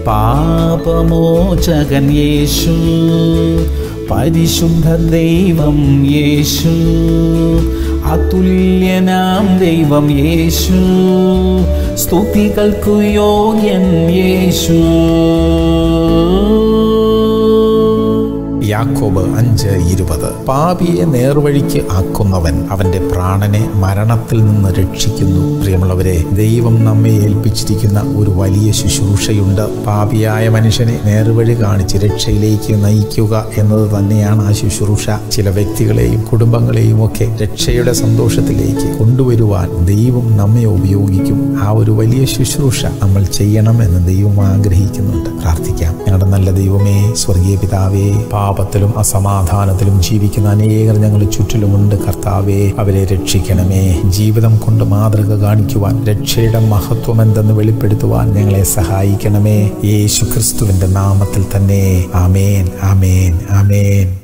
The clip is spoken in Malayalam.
പാപമോചകൻ യേശു പരിശുദ്ധ ദൈവം യേശു അതുല്യനാം ദൈവം യേശു സ്തുതികൾക്കു യോഗ്യൻ യേശു യാക്കോബ് അഞ്ച് ഇരുപത് പാപിയെ നേർവഴിക്ക് ആക്കുന്നവൻ അവന്റെ പ്രാണനെ മരണത്തിൽ നിന്ന് രക്ഷിക്കുന്നു പ്രിയമുള്ളവരെ ദൈവം നമ്മെ ഏൽപ്പിച്ചിരിക്കുന്ന ഒരു വലിയ ശുശ്രൂഷയുണ്ട് പാപിയായ മനുഷ്യനെ നേർവഴി കാണിച്ച് രക്ഷയിലേക്ക് നയിക്കുക എന്നത് തന്നെയാണ് ആ ശുശ്രൂഷ ചില വ്യക്തികളെയും കുടുംബങ്ങളെയും ഒക്കെ രക്ഷയുടെ സന്തോഷത്തിലേക്ക് കൊണ്ടുവരുവാൻ ദൈവം നമ്മെ ഉപയോഗിക്കും ആ ഒരു വലിയ ശുശ്രൂഷ നമ്മൾ ചെയ്യണമെന്ന് ദൈവം ആഗ്രഹിക്കുന്നുണ്ട് പ്രാർത്ഥിക്കാം ഞങ്ങളുടെ നല്ല ദൈവമേ സ്വർഗീയ പിതാവേ പാപത്തിലും അസമാധാനത്തിലും ജീവിക്കുന്ന അനേകർ ഞങ്ങൾ ചുറ്റിലുമുണ്ട് കർത്താവേ അവരെ രക്ഷിക്കണമേ ജീവിതം കൊണ്ട് മാതൃക കാണിക്കുവാൻ രക്ഷയുടെ മഹത്വം എന്തെന്ന് വെളിപ്പെടുത്തുവാൻ ഞങ്ങളെ സഹായിക്കണമേ യേശു ക്രിസ്തുവിന്റെ നാമത്തിൽ തന്നെ ആമേൻ ആമേൻ ആമേൻ